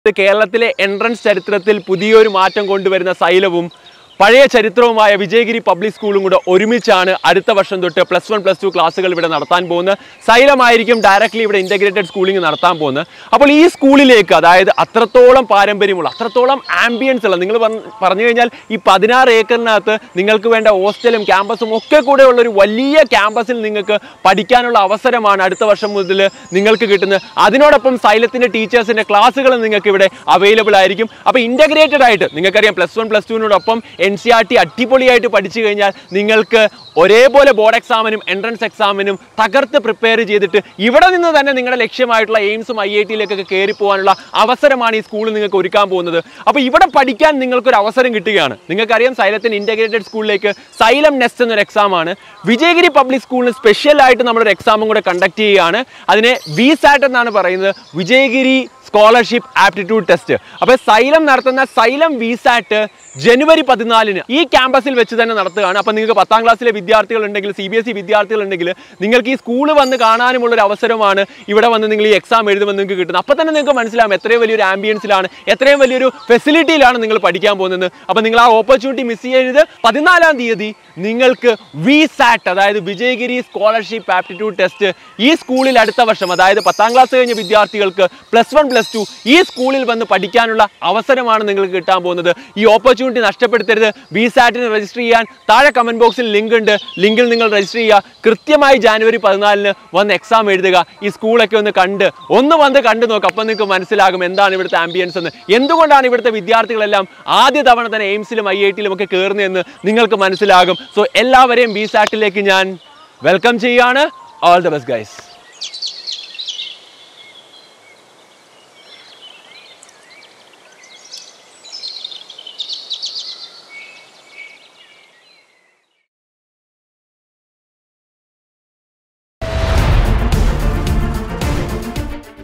ഇത് കേരളത്തിലെ എൻട്രൻസ് ചരിത്രത്തിൽ പുതിയൊരു മാറ്റം കൊണ്ടുവരുന്ന സൈലവും പഴയ ചരിത്രവുമായ വിജയഗിരി പബ്ലിക് സ്കൂളും കൂടെ ഒരുമിച്ചാണ് അടുത്ത വർഷം തൊട്ട് പ്ലസ് വൺ പ്ലസ് ടു ക്ലാസ്സുകൾ ഇവിടെ നടത്താൻ പോകുന്നത് സൈലമായിരിക്കും ഡയറക്റ്റ്ലി ഇവിടെ ഇൻ്റഗ്രേറ്റഡ് സ്കൂളിംഗ് നടത്താൻ പോകുന്നത് അപ്പോൾ ഈ സ്കൂളിലേക്ക് അതായത് അത്രത്തോളം പാരമ്പര്യമുള്ള അത്രത്തോളം ആംബിയൻസ് ഉള്ള നിങ്ങൾ പറഞ്ഞു കഴിഞ്ഞാൽ ഈ പതിനാറ് ഏക്കറിനകത്ത് നിങ്ങൾക്ക് വേണ്ട ഹോസ്റ്റലും ക്യാമ്പസും ഒക്കെ കൂടെ ഉള്ള ഒരു വലിയ ക്യാമ്പസിൽ നിങ്ങൾക്ക് പഠിക്കാനുള്ള അവസരമാണ് അടുത്ത വർഷം മുതൽ നിങ്ങൾക്ക് കിട്ടുന്നത് അതിനോടൊപ്പം സൈലത്തിൻ്റെ ടീച്ചേഴ്സിൻ്റെ ക്ലാസ്സുകൾ നിങ്ങൾക്ക് ഇവിടെ അവൈലബിൾ ആയിരിക്കും അപ്പോൾ ഇൻ്റഗ്രേറ്റഡ് ആയിട്ട് നിങ്ങൾക്കറിയാം പ്ലസ് വൺ പ്ലസ് ടുവിനോടൊപ്പം എൻ സി ആർ ടി അടിപൊളിയായിട്ട് പഠിച്ചു കഴിഞ്ഞാൽ നിങ്ങൾക്ക് ഒരേപോലെ ബോർഡ് എക്സാമിനും എൻട്രൻസ് എക്സാമിനും തകർത്ത് പ്രിപ്പയർ ചെയ്തിട്ട് ഇവിടെ നിന്ന് തന്നെ നിങ്ങളുടെ ലക്ഷ്യമായിട്ടുള്ള എയിംസും ഐ ഐ ടിയിലേക്കൊക്കെ കയറി പോകാനുള്ള അവസരമാണ് ഈ സ്കൂൾ നിങ്ങൾക്ക് ഒരുക്കാൻ പോകുന്നത് അപ്പോൾ ഇവിടെ പഠിക്കാൻ നിങ്ങൾക്കൊരു അവസരം കിട്ടുകയാണ് നിങ്ങൾക്കറിയാം സൈലത്തിന് ഇൻ്റഗ്രേറ്റഡ് സ്കൂളിലേക്ക് സൈലം നെസ്റ്റ് എന്നൊരു എക്സാമാണ് വിജയഗിരി പബ്ലിക് സ്കൂളിന് സ്പെഷ്യൽ ആയിട്ട് നമ്മളൊരു എക്സാമും കൂടെ കണ്ടക്ട് ചെയ്യുകയാണ് അതിനെ വി സാറ്റ് എന്നാണ് പറയുന്നത് വിജയഗിരി സ്കോളർഷിപ്പ് ആപ്റ്റിറ്റ്യൂഡ് ടെസ്റ്റ് അപ്പോൾ സൈലം നടത്തുന്ന സൈലം വി സാറ്റ് ജനുവരി പതിനാലിന് ഈ ക്യാമ്പസിൽ വെച്ച് തന്നെ നടത്തുകയാണ് അപ്പോൾ നിങ്ങൾക്ക് പത്താം ക്ലാസ്സിലെ വിദ്യാർത്ഥികൾ ഉണ്ടെങ്കിൽ സി ബി എസ് ഇ വിദ്യാർത്ഥികൾ ഉണ്ടെങ്കിൽ നിങ്ങൾക്ക് ഈ സ്കൂൾ വന്ന് കാണാനുമുള്ള ഒരു അവസരമാണ് ഇവിടെ വന്ന് നിങ്ങൾ ഈ എക്സാം എഴുതുമ്പോൾ നിങ്ങൾക്ക് കിട്ടുന്നത് അപ്പോൾ തന്നെ നിങ്ങൾക്ക് മനസ്സിലാവും എത്രയും വലിയൊരു ആംബിയൻസിലാണ് എത്രയും വലിയൊരു ഫെസിലിറ്റിയിലാണ് നിങ്ങൾ പഠിക്കാൻ പോകുന്നത് അപ്പോൾ നിങ്ങൾ ആ ഓപ്പർച്യൂണിറ്റി മിസ് ചെയ്യരുത് പതിനാലാം തീയതി നിങ്ങൾക്ക് വി സാറ്റ് അതായത് വിജയഗിരി സ്കോളർഷിപ്പ് ആപ്റ്റിറ്റ്യൂഡ് ടെസ്റ്റ് ഈ സ്കൂളിൽ അടുത്ത വർഷം അതായത് പത്താം ക്ലാസ് കഴിഞ്ഞ വിദ്യാർത്ഥികൾക്ക് പ്ലസ് വൺ പ്ലസ് ടു ഈ സ്കൂളിൽ വന്ന് പഠിക്കാനുള്ള അവസരമാണ് നിങ്ങൾക്ക് കിട്ടാൻ പോകുന്നത് ഈ ഓപ്പർച്യൂണിറ്റി നഷ്ടപ്പെടുത്തരുത് വി സാറ്റിന് രജിസ്റ്റർ ചെയ്യാൻ താഴെ കമന്റ് ബോക്സിൽ ലിങ്ക് ഉണ്ട് ലിങ്കിൽ നിങ്ങൾ രജിസ്റ്റർ ചെയ്യുക കൃത്യമായി ജാനുവരി പതിനാലിന് വന്ന് എക്സാം എഴുതുക ഈ സ്കൂളൊക്കെ ഒന്ന് കണ്ട് ഒന്ന് വന്ന് കണ്ടു നോക്കുക അപ്പം നിങ്ങൾക്ക് മനസ്സിലാകും എന്താണ് ഇവിടുത്തെ ആംബിയൻസ് എന്ന് എന്തുകൊണ്ടാണ് ഇവിടുത്തെ വിദ്യാർത്ഥികളെല്ലാം ആദ്യ തവണ തന്നെ എയിംസിലും ഐ ഐ ടിയിലും ഒക്കെ കയറുന്നതെന്ന് നിങ്ങൾക്ക് മനസ്സിലാകും സോ എല്ലാവരെയും ബി സാറ്റിലേക്ക് ഞാൻ വെൽക്കം ചെയ്യാണ് ഓൾ ദ ബെസ്റ്റ് ഗൈസ്